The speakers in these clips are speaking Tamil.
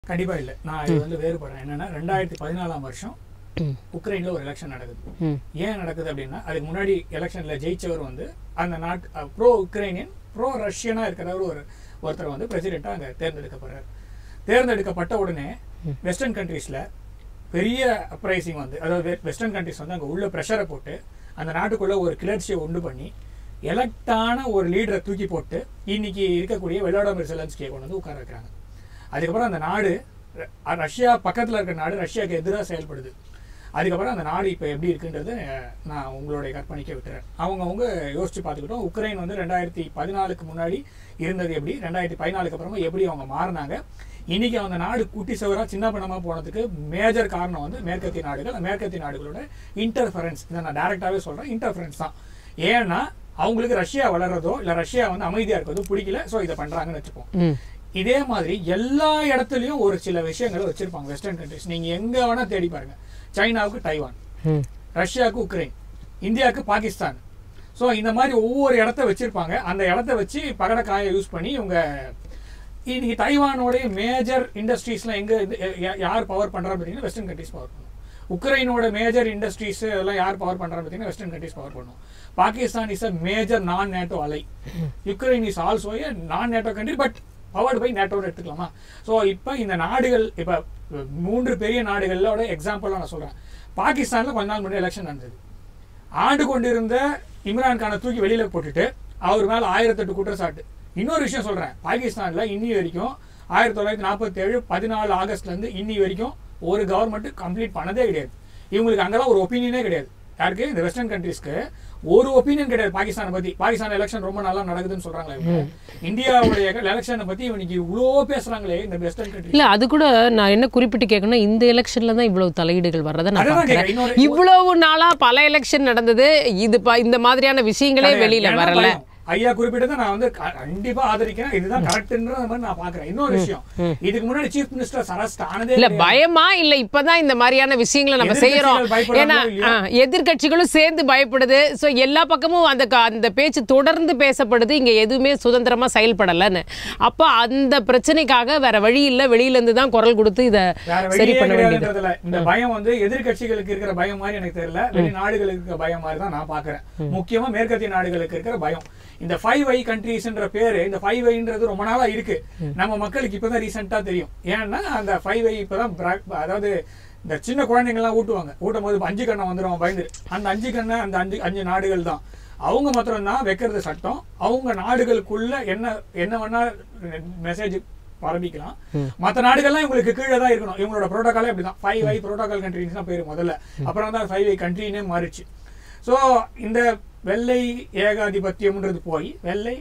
கண்டிப்பா இல்ல நான் இது வந்து வேறுபடுறேன் என்னன்னா ரெண்டாயிரத்தி பதினாலாம் வருஷம் ம். உக்ரைன்ல ஒரு எலெக்ஷன் நடக்குது ம் ஏன் நடக்குது அப்படின்னா அதுக்கு முன்னாடி எலெக்ஷன்ல ஜெயிச்சவர் வந்து அந்த நாட் ப்ரோ உக்ரைனியன் ப்ரோ ரஷ்யனா இருக்கிறவர் ஒரு ஒருத்தர் வந்து பிரசிடென்ட்டா அங்க தேர்ந்தெடுக்கப்படுறாரு தேர்ந்தெடுக்கப்பட்ட உடனே வெஸ்டர்ன் கண்ட்ரீஸ்ல பெரிய அப்ரைசிங் வந்து அதாவது வெஸ்டர்ன் கண்ட்ரிஸ் வந்து அங்க உள்ள ப்ரெஷரை போட்டு அந்த நாட்டுக்குள்ள ஒரு கிளர்ச்சியை உண்டு பண்ணி எலக்டான ஒரு லீடரை தூக்கி போட்டு இன்னைக்கு இருக்கக்கூடிய வெள்ளாடமிர் செலன்ஸ்கியை கொண்டு வந்து உட்கார வைக்கிறாங்க அதுக்கப்புறம் அந்த நாடு ர- ரஷ்யா பக்கத்துல இருக்க நாடு ரஷ்யாவுக்கு எதிராக செயல்படுது அதுக்கப்புறம் அந்த நாடு இப்போ எப்படி இருக்குன்றது அஹ், நான் உங்களுடைய கற்பனைக்கு விட்டுறேன் அவங்கவுங்க யோசிச்சு பார்த்துக்கிட்டோம் உக்ரைன் வந்து ரெண்டாயிரத்தி பதினாலுக்கு முன்னாடி இருந்தது எப்படி ரெண்டாயிரத்தி பதினாலுக்கு அப்புறமா எப்படி அவங்க மாறினாங்க இன்னைக்கு அந்த நாடு குட்டி சவரா சின்ன பணமா போனதுக்கு மேஜர் காரணம் வந்து மேற்கத்திய நாடுகள் அந்த மேற்கத்திய நாடுகளோட இன்டர்ஃபரன்ஸ் இதை நான் டைரக்டாவே சொல்றேன் இன்டர்ஃபரன்ஸ் தான் ஏன்னா அவங்களுக்கு ரஷ்யா வளர்றதோ இல்ல ரஷ்யா வந்து அமைதியா இருக்கிறதோ பிடிக்கல ஸோ இதை பண்றாங்கன்னு வச்சுப்போம் ம் இதே மாதிரி எல்லா இடத்துலயும் ஒரு சில விஷயங்களை வச்சிருப்பாங்க வெஸ்டர்ன் கண்ட்ரிஸ் நீங்க எங்க வேணா தேடி பாருங்க சைனாவுக்கு டைவான் ம் ரஷ்யாவுக்கு உக்ரைன் இந்தியாவுக்கு பாகிஸ்தான் ஸோ இந்த மாதிரி ஒவ்வொரு இடத்த வச்சிருப்பாங்க அந்த இடத்த வச்சு பகடக்காயை யூஸ் பண்ணி இவங்க இன்னைக்கு தைவானோடைய மேஜர் இண்டஸ்ட்ரீஸ்லாம் எங்க இது- யா- யார் பவர் பண்றா பார்த்தீங்கன்னா வெஸ்டர்ன் கண்ட்ரிஸ் பவர் பண்ணும் உக்ரைனோட மேஜர் இண்டஸ்ட்ரீஸ் எல்லாம் யார் பவர் பண்றா பார்த்தீங்கன்னா வெஸ்டர்ன் கண்ட்ரிஸ் பவர் பண்ணும் Pakistan is a major non NATO ally Ukraine is also a non NATO country but powered by நேட்டோன்னு எடுத்துக்கலாமா ஸோ இப்போ இந்த நாடுகள் இப்போ மூன்று பெரிய நாடுகளோட எக்ஸாம்பிளாக நான் சொல்றேன் பாகிஸ்தான்ல கொஞ்ச நாள் முன்னாடி எலெக்ஷன் நடந்தது ஆண்டு கொண்டிருந்த இம்ரான் கானை தூக்கி வெளியில போட்டுட்டு அவர் மேல ஆயிரத்தெட்டு குற்றச்சாட்டு இன்னொரு விஷயம் சொல்றேன் பாகிஸ்தான்ல இன்னி வரைக்கும் ஆயிரத்தி தொள்ளாயிரத்தி நாற்பத்தி ஏழு பதினாலு ஆகஸ்ட்ல இருந்து இன்னி வரைக்கும் ஒரு கவர்மெண்ட் கம்ப்ளீட் பண்ணதே கிடையாது இவங்களுக்கு அங்கெல்லாம் ஒரு ஒப்பீனியனே கிடையாது யாருக்கு இந்த வெஸ்டர்ன் கண்ட்ரீஸ்க்கு ஒரு ஒப்பீனியன் கிடையாது பாகிஸ்தானை பத்தி பாகிஸ்தான் எலெக்ஷன் ரொம்ப நல்லா நடக்குதுன்னு சொல்றாங்களே இவங்க. இந்தியாவுடைய எலெக்ஷனை பத்தி இவனுக்கு இவ்வளோ பேசுறாங்களே இந்த வெஸ்டர்ன் கண்ட்ரி இல்ல அது கூட நான் என்ன குறிப்பிட்டு கேட்கணும்னா இந்த எலெக்ஷன்ல தான் இவ்வளவு தலையீடுகள் வர்றதை நான் அதுதான் பார்க்கிறேன் கேட்கிறேன். இன்னொரு- இவ்வளவு நாளா பல எலெக்ஷன் நடந்தது இது ப- இந்த மாதிரியான விஷயங்களே வெளியில ஏன்னா வரல பயம். ஐயா குறிப்பிட்டதை நான் வந்து க- கண்டிப்பா ஆதரிக்கிறேன் இதுதான் கரெக்ட்ன்ற மாதிரி நான் பாக்குறேன் இன்னொரு விஷயம் இதுக்கு முன்னாடி சீஃப் மினிஸ்டர் அரெஸ்ட் ஆனதே இல்ல கிடையாது. பயமா இல்ல இப்பதான் இந்த மாதிரியான விஷயங்களை நம்ம செய்யறோம் எதிர்க்கட்சிகள் பயப்படுறாங்களோ ஏன்னா இல்லையோ? ஆ, எதிர்க்கட்சிகளும் சேர்ந்து பயப்படுது சோ எல்லா பக்கமும் அந்த க- அந்த பேச்சு தொடர்ந்து பேசப்படுது இங்க எதுவுமே சுதந்திரமா செயல்படலன்னு அப்ப அந்த பிரச்சனைக்காக வேற வழி இல்ல வெளியில இருந்து தான் குரல் கொடுத்து இத வேற சரி வழியே பண்ண வேண்டியது கிடையாதுன்றதுல இந்த பயம் வந்து எதிர்க்கட்சிகளுக்கு இருக்கிற பயம் மாதிரி எனக்கு தெரியல வெளிநாடுகளுக்கு இருக்கிற பயம் மாதிரி தான் நான் பாக்குறேன் முக்கியமா மேற்கத்திய நாடுகளுக்கு இருக்கிற பயம் இந்த ஃபைவ் ஐ கண்ட்ரீஸ்ன்ற பேரு இந்த ஃபைவ் ஐன்றது ரொம்ப நாளா இருக்கு நம்ம மக்களுக்கு இப்பதான் ரீசெண்டா தெரியும் ஏன்னா அந்த ஃபைவ் ஐ இப்பதான் bra- அதாவது இந்த சின்ன குழந்தைங்க எல்லாம் ஊட்டுவாங்க ஊட்டும் போது அஞ்சு கண்ணை வந்துடும் பயந்து அந்த அஞ்சு கண்ணை அந்த அஞ்சு அஞ்சு நாடுகள் தான் அவங்க மாத்திரம் தான் வைக்கிறது சட்டம் அவங்க நாடுகளுக்குள்ள என்ன என்ன வேணா மெசேஜ் பரப்பிக்கலாம் மத்த நாடுகள்லாம் இவங்களுக்கு கீழே தான் இருக்கணும் இவங்களோட புரோட்டோகாலே அப்படிதான் ஃபைவ் ஐ புரோட்டோகால் கண்ட்ரிஸ் தான் பேரு முதல்ல அப்புறம் தான் ஃபைவ் ஐ கண்ட்ரினே மாறிச்சு ஸோ இந்த வெள்ளை ஏகாதிபத்தியம்ன்றது போய் வெள்ளை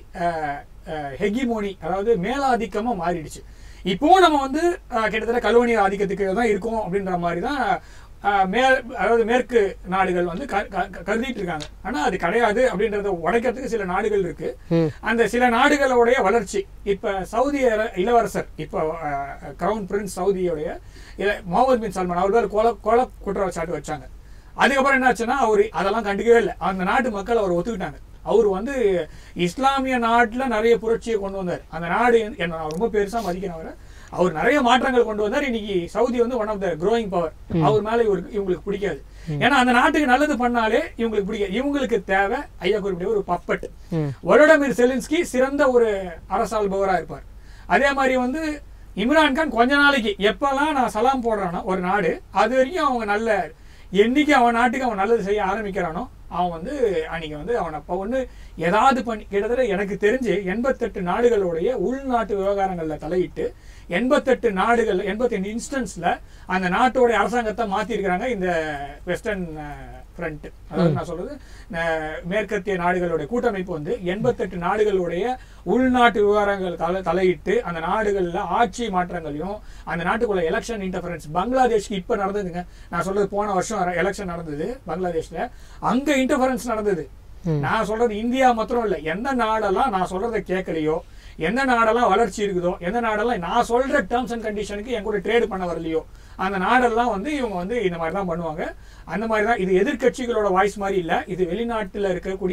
ஹெகிமோனி அதாவது மேலாதிக்கமா மாறிடுச்சு இப்போவும் நம்ம வந்து அஹ், கிட்டத்தட்ட கலோனிய ஆதிக்கத்துக்கு தான் இருக்கோம் அப்படின்ற மாதிரி தான் அஹ், மேல் அதாவது மேற்கு நாடுகள் வந்து க- க- க- கருதிட்டு இருக்காங்க ஆனா அது கிடையாது அப்படின்றத உடைக்கிறதுக்கு சில நாடுகள் இருக்கு அந்த சில நாடுகளுடைய வளர்ச்சி இப்ப சவுதி அர- இளவரசர் இப்ப கிரவுன் பிரின்ஸ் சவுதியோடைய இள- முகமது பின் சல்மான் அவர் பேர் கொலை கொலை குற்றச்சாட்டு வச்சாங்க அதுக்கப்புறம் என்னாச்சுன்னா அவர் அதெல்லாம் கண்டுக்கவே இல்லை அந்த நாட்டு மக்கள் அவர் ஒத்துக்கிட்டாங்க அவர் வந்து இஸ்லாமிய நாட்டுல நிறைய புரட்சியை கொண்டு வந்தார் அந்த நாடு என்ன- என்ன நான் ரொம்ப பெருசா மதிக்கிறேன் அவரை அவர் நிறைய மாற்றங்கள் கொண்டு வந்தார் இன்னைக்கு சவுதி வந்து one of the growing power அவர் மேல இவருக்கு இவங்களுக்கு பிடிக்காது ஏன்னா அந்த நாட்டுக்கு நல்லது பண்ணாலே இவங்களுக்கு பிடிக்காது இவங்களுக்கு தேவை ஐயா குறிப்பிட்ட ஒரு பப்பட் வொலோடமிர் செலின்ஸ்கி சிறந்த ஒரு அரசாள்பவரா இருப்பார் அதே மாதிரி வந்து இம்ரான் கான் கொஞ்ச நாளைக்கு எப்பெல்லாம் நான் சலாம் போடுறானோ ஒரு நாடு அது வரைக்கும் அவங்க நல்ல என்னைக்கு அவன் நாட்டுக்கு அவன் நல்லது செய்ய ஆரம்பிக்கிறானோ அவன் வந்து அன்னைக்கு வந்து அவன் அப்போ ஒன்று ஏதாவது பண்ணி கிட்டத்தட்ட எனக்கு தெரிஞ்சு எண்பத்தெட்டு நாடுகளுடைய உள்நாட்டு விவகாரங்கள்ல தலையிட்டு எண்பத்தெட்டு நாடுகள் எண்பத்தெட்டு இன்ஸ்டன்ஸ்ல அந்த நாட்டோட அரசாங்கத்தை மாத்திருக்கிறாங்க இந்த வெஸ்டர்ன் ஃப்ரண்ட் அதாவது நான் சொல்றது அஹ், மேற்கத்திய நாடுகளுடைய கூட்டமைப்பு வந்து எண்பத்தெட்டு நாடுகளுடைய உள்நாட்டு விவகாரங்கள் தலை தலையிட்டு அந்த நாடுகள்ல ஆட்சி மாற்றங்களையும் அந்த நாட்டுக்குள்ள எலெக்ஷன் இன்டர்ஃபரன்ஸ் பங்களாதேஷ்க்கு இப்ப நடந்ததுங்க நான் சொல்றது போன வருஷம் எலெக்ஷன் நடந்தது பங்களாதேஷ்ல அங்க இன்டர்ஃபரன்ஸ் நடந்தது நான் சொல்றது இந்தியா மாத்திரம் இல்ல எந்த நாடெல்லாம் நான் சொல்றதை கேட்கலையோ எந்த நாடெல்லாம் வளர்ச்சி இருக்குதோ எந்த நாடெல்லாம் நான் சொல்ற டேர்ம்ஸ் அண்ட் கண்டிஷனுக்கு என் கூட ட்ரேட் பண்ண வரலையோ அந்த நாடெல்லாம் வந்து இவங்க வந்து இந்த மாதிரி தான் பண்ணுவாங்க அந்த மாதிரி தான் இது எதிர்க்கட்சிகளோட வாய்ஸ் மாதிரி இல்ல இது வெளிநாட்டுல இருக்கக்கூடிய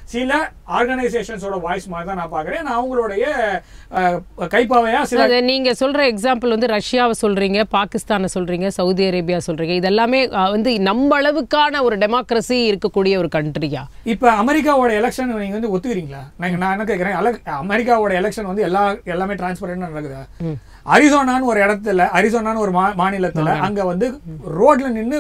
சில ஆர்கனைசேஷன்ஸோட வாய்ஸ் மாதிரி தான் நான் பார்க்குறேன் நான் அவங்களுடைய அஹ், கைப்பாவையா சில அது நீங்க சொல்ற எக்ஸாம்பிள் வந்து ரஷ்யாவை சொல்றீங்க பாகிஸ்தானை சொல்றீங்க சவுதி அரேபியா சொல்றீங்க இதெல்லாமே அஹ், வந்து நம்ம அளவுக்கான ஒரு டெமோக்ரஸி இருக்கக்கூடிய ஒரு கண்ட்ரியா இப்போ அமெரிக்காவோட எலெக்ஷன் நீங்க வந்து ஒத்துக்கிறீங்களா நான் நான் என்ன கேட்குறேன் அமெரிக்காவோட எலெக்ஷன் வந்து எல்லா எல்லாமே டிரான்ஸ்பரண்டா நடக்குதா அரிசோனான்னு ஒரு இடத்துல அரிசோனான்னு ஒரு மா மாநிலத்துல அங்க வந்து ரோட்ல நின்னு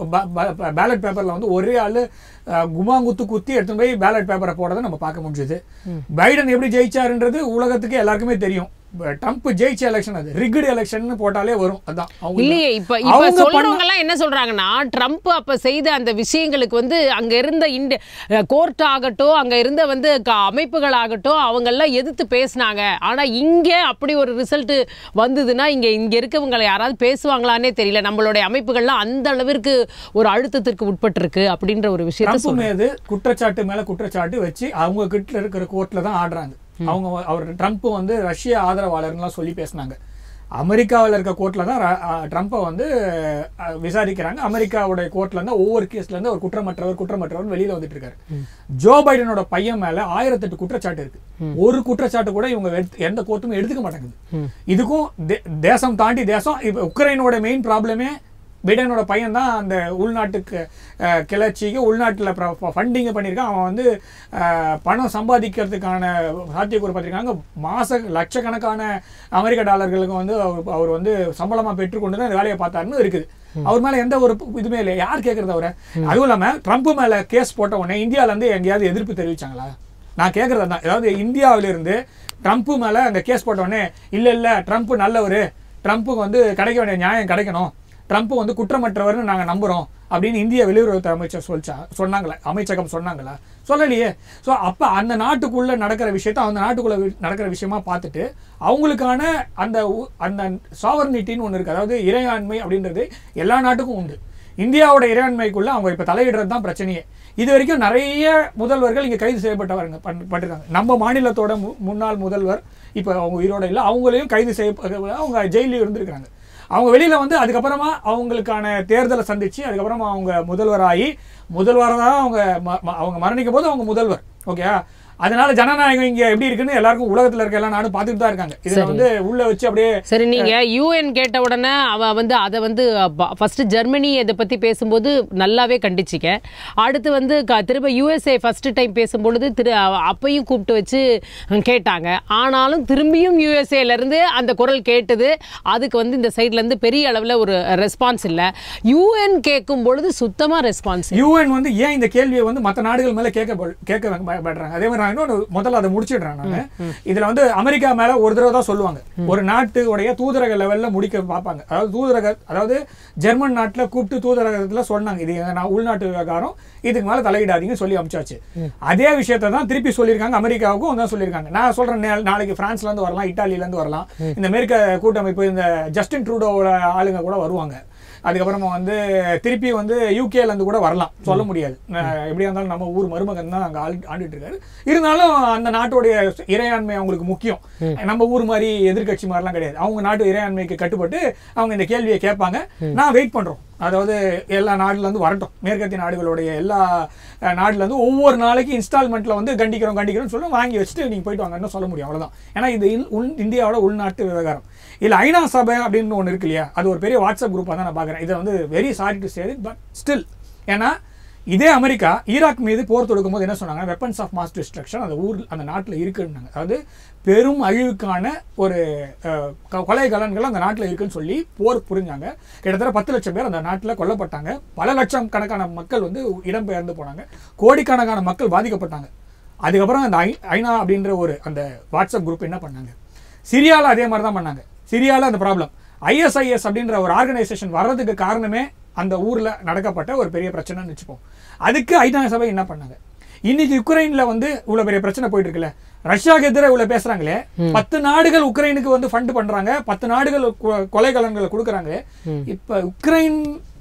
பேலட் பேப்பர்ல வந்து ஒரே ஆளு அஹ், குமாங்குத்து குத்தி எடுத்துன்னு போய் பேலட் பேப்பரை போடுறதை நம்ம பார்க்க முடிஞ்சது பைடன் எப்படி ஜெயிச்சாருன்றது உலகத்துக்கு எல்லாருக்குமே தெரியும் ட்ரம்ப் ஜெயிச்ச எலெக்ஷன் அது ரிகடு எலெக்ஷன் போட்டாலே வரும் அதான் அவங்க இல்லையே இப்ப இப்ப அவங்க பண்ண- சொல்றவங்க எல்லாம் என்ன சொல்றாங்கன்னா ட்ரம்ப் அப்ப செய்த அந்த விஷயங்களுக்கு வந்து அங்க இருந்த இந்த கோர்ட் ஆகட்டும் அங்க இருந்த வந்து க- அமைப்புகள் ஆகட்டும் அவங்க எல்லாம் எதிர்த்து பேசினாங்க ஆனா இங்க அப்படி ஒரு ரிசல்ட் வந்ததுன்னா இங்க இங்க இருக்கவங்க யாராவது பேசுவாங்களான்னே தெரியல நம்மளுடைய அமைப்புகள்லாம் அந்த அளவிற்கு ஒரு அழுத்தத்திற்கு உட்பட்டிருக்கு அப்படின்ற ஒரு விஷயத்த ட்ரம்ப் மீது குற்றச்சாட்டு மேல குற்றச்சாட்டு வச்சு அவங்க கிட்ட இருக்கிற கோர்ட்ல தான் ஆடுறாங்க அவங்க வ- அவர் ட்ரம்ப் வந்து ரஷ்ய ஆதரவாளர்லாம் சொல்லி பேசினாங்க அமெரிக்காவில் இருக்க கோர்ட்ல தான் ர- அ, ட்ரம்ப்பை வந்து அ, விசாரிக்கிறாங்க அமெரிக்காவுடைய கோர்ட்ல இருந்து ஒவ்வொரு கேஸ்ல இருந்து ஒரு குற்றமற்றவர் குற்றமற்றவர் வெளியில வந்துட்டு இருக்காரு ஜோ பைடனோட பையன் மேல ஆயிரத்தெட்டு குற்றச்சாட்டு இருக்கு ஒரு குற்றச்சாட்டு கூட இவங்க எடுத்து- எந்த கோர்ட்டுமே எடுத்துக்க மாட்டேங்குது இதுக்கும் தே- தேசம் தாண்டி தேசம் இப்ப உக்ரைனோட மெயின் ப்ராப்ளமே பிடனோட பையன் தான் அந்த உள்நாட்டுக்கு அஹ், கிளர்ச்சிக்கு உள்நாட்டில் ஃபண்டிங் பண்ணியிருக்கான் அவன் வந்து அஹ், பணம் சம்பாதிக்கிறதுக்கான சாத்தியக்கூறு பார்த்திருக்காங்க மாச லட்சக்கணக்கான அமெரிக்க டாலர்களுக்கு வந்து அவர் அவர் வந்து சம்பளமாக பெற்றுக்கொண்டு தான் இந்த வேலையை பார்த்தாருன்னு இருக்குது அவர் மேலே எந்த ஒரு இதுவுமே இல்லை யார் கேட்குறது அவரை அதுவும் இல்லாமல் ட்ரம்ப் மேலே கேஸ் போட்ட உடனே இந்தியாவிலேருந்து எங்கேயாவது எதிர்ப்பு தெரிவிச்சாங்களா நான் கேட்குறது தான் அதாவது இந்தியாவிலிருந்து ட்ரம்ப் மேலே அந்த கேஸ் போட்ட உடனே இல்லை இல்லை ட்ரம்ப் நல்லவர் ட்ரம்ப்புக்கு வந்து கிடைக்க வேண்டிய நியாயம் கிடைக்கணும் ட்ரம்ப் வந்து குற்றமற்றவர்னு நாங்கள் நம்புகிறோம் அப்படின்னு இந்திய வெளியுறவுத்துறை அமைச்சர் சொல்லிச்சா சொன்னாங்களே அமைச்சகம் சொன்னாங்களா சொல்லலையே ஸோ அப்போ அந்த நாட்டுக்குள்ளே நடக்கிற விஷயத்த அந்த நாட்டுக்குள்ளே வி- நடக்கிற விஷயமா பார்த்துட்டு அவங்களுக்கான அந்த உ- அந்த சாவர்னிட்டின்னு ஒன்று இருக்குது அதாவது இறையாண்மை அப்படின்றது எல்லா நாட்டுக்கும் உண்டு இந்தியாவோட இறையாண்மைக்குள்ள அவங்க இப்போ தலையிடுறது தான் பிரச்சனையே இது வரைக்கும் நிறைய முதல்வர்கள் இங்கே கைது செய்யப்பட்டவருங்க பண்- பட்டிருக்காங்க நம்ம மாநிலத்தோட மு- முன்னாள் முதல்வர் இப்போ அவங்க உயிரோட இல்லை அவங்களையும் கைது செய்ய அவங்க ஜெயிலில் இருந்திருக்காங்க அவங்க வெளியில வந்து அதுக்கப்புறமா அவங்களுக்கான தேர்தலை சந்திச்சு அதுக்கப்புறமா அவங்க முதல்வராகி முதல்வராக தான் அவங்க ம- ம- அவங்க மரணிக்கும் போது அவங்க முதல்வர் ஓகே அதனால ஜனநாயகம் இங்க எப்படி இருக்குன்னு எல்லாருக்கும் உலகத்துல இருக்க எல்லா நாடும் பார்த்துட்டு தான் இருக்காங்க இதுல வந்து உள்ள வச்சு அப்படியே சரி நீங்க யூஎன் கேட்ட உடனே அவ வந்து அதை வந்து ஃபர்ஸ்ட் ஜெர்மனி இதை பத்தி பேசும்போது நல்லாவே கண்டிச்சிக்க அடுத்து வந்து க- திரும்ப யூஎஸ்ஏ ஃபர்ஸ்ட் டைம் பேசும்பொழுது திரு அவ- அப்பையும் கூப்பிட்டு வச்சு கேட்டாங்க ஆனாலும் திரும்பியும் யூஎஸ்ஏல இருந்து அந்த குரல் கேட்டது அதுக்கு வந்து இந்த சைட்ல இருந்து பெரிய அளவுல ஒரு ரெஸ்பான்ஸ் இல்ல யூஎன் கேட்கும் பொழுது சுத்தமா ரெஸ்பான்ஸ் யூஎன் வந்து ஏன் இந்த கேள்வியை வந்து மற்ற நாடுகள் மேல கேட்க ப- கேட்க ப- பயப்படுறாங்க அதே மாதிரி நான் இன்னொரு முதல்ல அதை முடிச்சிடுறேன் நான் இதுல வந்து அமெரிக்கா மேல ஒரு தடவை தான் சொல்லுவாங்க ஒரு நாட்டுடைய தூதரக லெவல்ல முடிக்க பார்ப்பாங்க அதாவது தூதரக அதாவது ஜெர்மன் நாட்டுல கூப்பிட்டு தூதரகத்துல சொன்னாங்க இது எங்க நான் உள்நாட்டு விவகாரம் இதுக்கு மேல தலையிடாதீங்கன்னு சொல்லி அமிச்சாச்சு அதே விஷயத்தை தான் திருப்பி சொல்லியிருக்காங்க அமெரிக்காவுக்கும் அதான் சொல்லியிருக்காங்க நான் சொல்றேன் நே- நாளைக்கு பிரான்ஸ்ல இருந்து வரலாம் இட்டாலியில இருந்து வரலாம் இந்த மேற்க கூட்டமைப்பு இந்த ஜஸ்டின் ட்ரூடோவோட ஆளுங்க கூட வருவாங்க அதுக்கப்புறமா வந்து திருப்பி வந்து யூகேல இருந்து கூட வரலாம் சொல்ல முடியாது அஹ் எப்படியா இருந்தாலும் நம்ம ஊர் மருமகன் தான் அங்கே ஆள் ஆண்டுட்டு இருக்காரு இருந்தாலும் அந்த நாட்டுடைய இறையாண்மை அவங்களுக்கு முக்கியம் நம்ம ஊர் மாதிரி எதிர்க்கட்சி மாதிரிலாம் கிடையாது அவங்க நாட்டு இறையாண்மைக்கு கட்டுப்பட்டு அவங்க இந்த கேள்வியை கேட்பாங்க நான் வெயிட் பண்றோம் அதாவது எல்லா நாடுல இருந்து வரட்டும் மேற்கத்திய நாடுகளுடைய எல்லா அஹ், நாடுல இருந்து ஒவ்வொரு நாளைக்கு இன்ஸ்டால்மெண்ட்ல வந்து கண்டிக்கிறோம் கண்டிக்கிறோம் சொல்லி வாங்கி வச்சுட்டு நீங்க போயிட்டு வாங்கன்னு சொல்ல முடியும் அவ்வளவுதான் ஏன்னா இது இன்- உள் இந்தியாவோட உள்நாட்டு விவகாரம் இல்ல ஐநா சபை அப்படின்னு ஒன்று இருக்கு இல்லையா அது ஒரு பெரிய வாட்ஸ்அப் குரூப்பாக தான் நான் பார்க்குறேன் இதை வந்து very sorry to share but still ஏன்னா இதே அமெரிக்கா ஈராக் மீது போர் தொடுக்கும் போது என்ன சொன்னாங்க வெப்பன்ஸ் ஆஃப் மாஸ் டிஸ்ட்ரக்ஷன் அந்த ஊர் அந்த நாட்டில் இருக்குன்னாங்க அதாவது பெரும் அழிவுக்கான ஒரு அஹ், கொ- கொலை கலன்கள் அந்த நாட்டில் இருக்குன்னு சொல்லி போர் புரிஞ்சாங்க கிட்டத்தட்ட பத்து லட்சம் பேர் அந்த நாட்டில் கொல்லப்பட்டாங்க பல லட்சம் கணக்கான மக்கள் வந்து இடம்பெயர்ந்து போனாங்க கோடிக்கணக்கான மக்கள் பாதிக்கப்பட்டாங்க அதுக்கப்புறம் அந்த ஐ- ஐநா அப்படின்ற ஒரு அந்த வாட்ஸ்அப் குரூப் என்ன பண்ணாங்க சிரியாவில் அதே மாதிரி தான் பண்ணாங்க சிரியாவில் அந்த ப்ராப்ளம் ஐஎஸ்ஐஎஸ் அப்படின்ற ஒரு ஆர்கனைசேஷன் வர்றதுக்கு காரணமே அந்த ஊரில் நடக்கப்பட்ட ஒரு பெரிய பிரச்சனைன்னு வச்சுப்போம் அதுக்கு ஐநா சபை என்ன பண்ணாங்க இன்னைக்கு யுக்ரைன்ல வந்து இவ்வளவு பெரிய பிரச்சனை போயிட்டு இருக்குல்ல ரஷ்யாவுக்கு எதிராக இவ்வளவு பேசுறாங்களே பத்து நாடுகள் உக்ரைனுக்கு வந்து ஃபண்ட் பண்றாங்க பத்து நாடுகள் கொ- கொலை கலன்களை கொடுக்குறாங்க இப்ப உக்ரைன்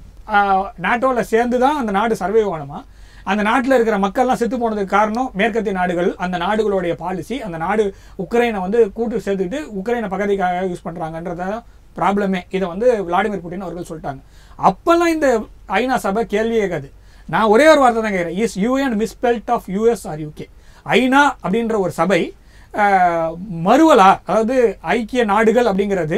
நாட்டோல சேர்ந்து தான் அந்த நாடு சர்வே ஆகணுமா அந்த நாட்டில் இருக்கிற மக்கள்லாம் செத்து போனதுக்கு காரணம் மேற்கத்திய நாடுகள் அந்த நாடுகளுடைய பாலிசி அந்த நாடு உக்ரைனை வந்து கூட்டு சேர்த்துக்கிட்டு உக்ரைனை பகுதிக்காக யூஸ் பண்றாங்கன்றத ப்ராப்ளமே இதை வந்து விளாடிமிர் புட்டின் அவர்கள் சொல்லிட்டாங்க அப்பெல்லாம் இந்த ஐநா சபை கேள்வியே கேட்காது நான் ஒரே ஒரு வார்த்தை தான் கேட்குறேன் is UN misspelled of US or UK ஐநா அப்படின்ற ஒரு சபை ஆஹ், மறுவலா அதாவது ஐக்கிய நாடுகள் அப்படிங்கிறது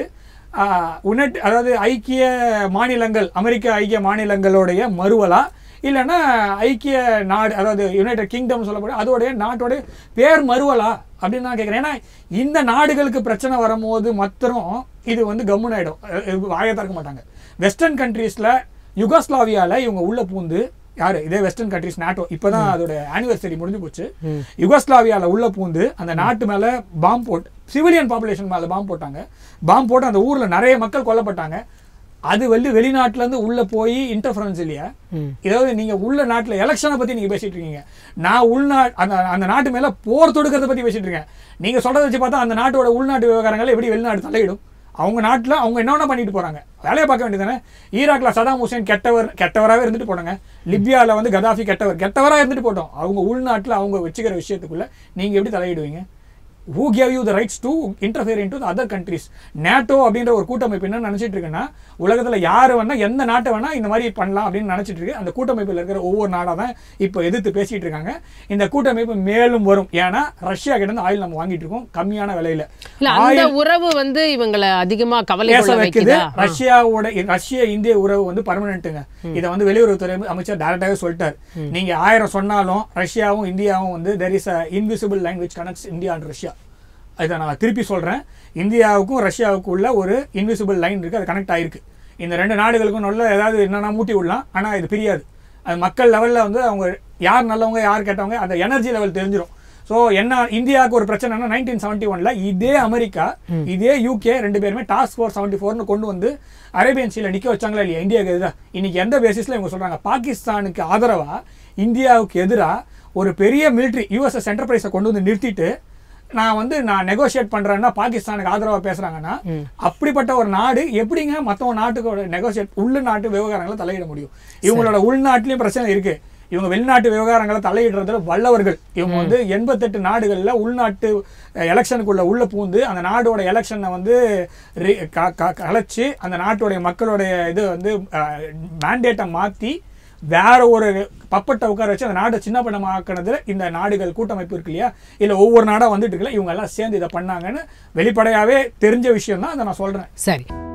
உனட் அதாவது ஐக்கிய மாநிலங்கள் அமெரிக்க ஐக்கிய மாநிலங்களுடைய மறுவலா இல்லைன்னா ஐக்கிய நாடு அதாவது யுனைடெட் கிங்டம் சொல்லப்படும் அதோடைய நாட்டோடைய பேர் மறுவலா அப்படின்னு நான் கேட்குறேன் ஏன்னா இந்த நாடுகளுக்கு பிரச்சனை வரும்போது மாத்திரம் இது வந்து கம்முன் ஆகிடும் வாயை திறக்க மாட்டாங்க வெஸ்டர்ன் கண்ட்ரீஸில் யுகோஸ்லாவியாவில் இவங்க உள்ள பூந்து யாரு இதே வெஸ்டர்ன் கண்ட்ரிஸ் நாட்டோ இப்போதான் அதோட ஆனிவர்சரி முடிஞ்சு போச்சு யுகோஸ்லாவியாவில் உள்ள பூந்து அந்த நாட்டு மேலே பாம்பு போட்டு சிவிலியன் பாப்புலேஷன் மேலே பாம்பு போட்டாங்க பாம்பு போட்டு அந்த ஊரில் நிறைய மக்கள் கொல்லப்பட்டாங்க அது வந்து வெளிநாட்டுல இருந்து உள்ள போய் இன்டர்ஃபரன்ஸ் இல்லையா இதாவது நீங்க உள்ள நாட்டுல எலெக்ஷனை பத்தி நீங்க பேசிட்டு இருக்கீங்க நான் உள்நாட் அந்த அந்த நாட்டு மேல போர் தொடுக்கிறத பத்தி பேசிட்டு இருக்கேன் நீங்க சொல்றத வச்சு பார்த்தா அந்த நாட்டோட உள்நாட்டு விவகாரங்களை எப்படி வெளிநாடு தலையிடும் அவங்க நாட்டுல அவங்க என்ன வேணா பண்ணிட்டு போறாங்க வேலையை பார்க்க வேண்டியதானே ஈராக்ல சதாம் ஹுசேன் கெட்டவர் கெட்டவராகவே இருந்துட்டு போனாங்க லிபியால வந்து கதாஃபி கெட்டவர் கெட்டவரா இருந்துட்டு போட்டோம் அவங்க உள்நாட்டுல அவங்க வச்சுக்கிற விஷயத்துக்குள்ள நீங்க எப்படி தலையிடுவீங்க who gave you the rights to interfere in to other countries NATO அப்படின்ற ஒரு கூட்டமைப்பு என்ன நினைச்சிட்டு இருக்குன்னா உலகத்துல யாரு வேணா எந்த நாட்டை வேணா இந்த மாதிரி பண்ணலாம் அப்படின்னு நினைச்சிட்டு இருக்கு அந்த கூட்டமைப்பில் இருக்கிற ஒவ்வொரு நாடா தான் இப்போ எதிர்த்து பேசிட்டு இருக்காங்க இந்த கூட்டமைப்பு மேலும் வரும் ஏன்னா ரஷ்யா கிட்ட இருந்து ஆயில் நம்ம வாங்கிட்டு இருக்கோம் கம்மியான விலையில இல்ல அந்த உறவு வந்து இவங்களை அதிகமா கவலை பேச கொள்ள வைக்குது வைக்குதா ரஷ்யாவோட ரஷ்ய இந்திய உறவு வந்து பர்மனன்ட்டுங்க இதை வந்து வெளியுறவுத்துறை அமைச்சர் டைரக்டாவே சொல்லிட்டார் நீங்க ஆயிரம் சொன்னாலும் ரஷ்யாவும் இந்தியாவும் வந்து there is a invisible line which connects India and Russia இதை நான் திருப்பி சொல்றேன் இந்தியாவுக்கும் ரஷ்யாவுக்கும் உள்ள ஒரு இன்விசிபிள் லைன் இருக்கு அது கனெக்ட் ஆயிருக்கு இந்த ரெண்டு நாடுகளுக்கும் நல்ல ஏதாவது என்னென்ன மூட்டி விடலாம் ஆனா இது பிரியாது அது மக்கள் லெவல்ல வந்து அவங்க யார் நல்லவங்க யார் கெட்டவங்க அந்த எனர்ஜி லெவல் தெரிஞ்சிடும் ஸோ என்ன இந்தியாவுக்கு ஒரு பிரச்சனைனா நைன்டீன் செவன்ட்டி ஒன்ல இதே அமெரிக்கா இதே யூகே ரெண்டு பேருமே டாஸ்க் ஃபோர் செவன்ட்டி ஃபோர்னு கொண்டு வந்து அரேபியன் சீல நிக்க வச்சாங்களா இல்லையா இந்தியாவுக்கு எதிராக இன்னைக்கு எந்த பேசிஸ்ல இவங்க சொல்றாங்க பாகிஸ்தானுக்கு ஆதரவா இந்தியாவுக்கு எதிராக ஒரு பெரிய மிலிட்ரி யூஎஸ்எஸ் என்டர்பிரைஸை கொண்டு வந்து நிறுத்திட்டு நான் வந்து நான் நெகோஷியேட் பண்றேன்னா பாகிஸ்தானுக்கு ஆதரவா பேசுறாங்கன்னா அப்படிப்பட்ட ஒரு நாடு எப்படிங்க மத்தவங்க நாட்டுக்கோட நெகோஷியேட் உள்ள நாட்டு விவகாரங்களை தலையிட முடியும் இவங்களோட உள்நாட்டிலயும் பிரச்சனை இருக்கு இவங்க வெளிநாட்டு விவகாரங்களை தலையிடுறதுல வல்லவர்கள் இவங்க வந்து எண்பத்தெட்டு நாடுகள்ல உள்நாட்டு எலெக்ஷனுக்குள்ள உள்ள பூந்து அந்த நாடோட எலெக்ஷனை வந்து ரி- க- க- கலைச்சு அந்த நாட்டுடைய மக்களுடைய இது வந்து மேண்டேட்டை மாத்தி வேற ஒரு பப்பட்டை உட்கார வச்சு அந்த நாட்டை சின்ன பணமாக்குனதுல இந்த நாடுகள் கூட்டமைப்பு இருக்கு இல்லையா இல்ல ஒவ்வொரு நாடா வந்துட்டு இருக்குல்ல இவங்க எல்லாம் சேர்ந்து இதை பண்ணாங்கன்னு வெளிப்படையாவே தெரிஞ்ச விஷயம் தான் அதை நான் சொல்றேன் சரி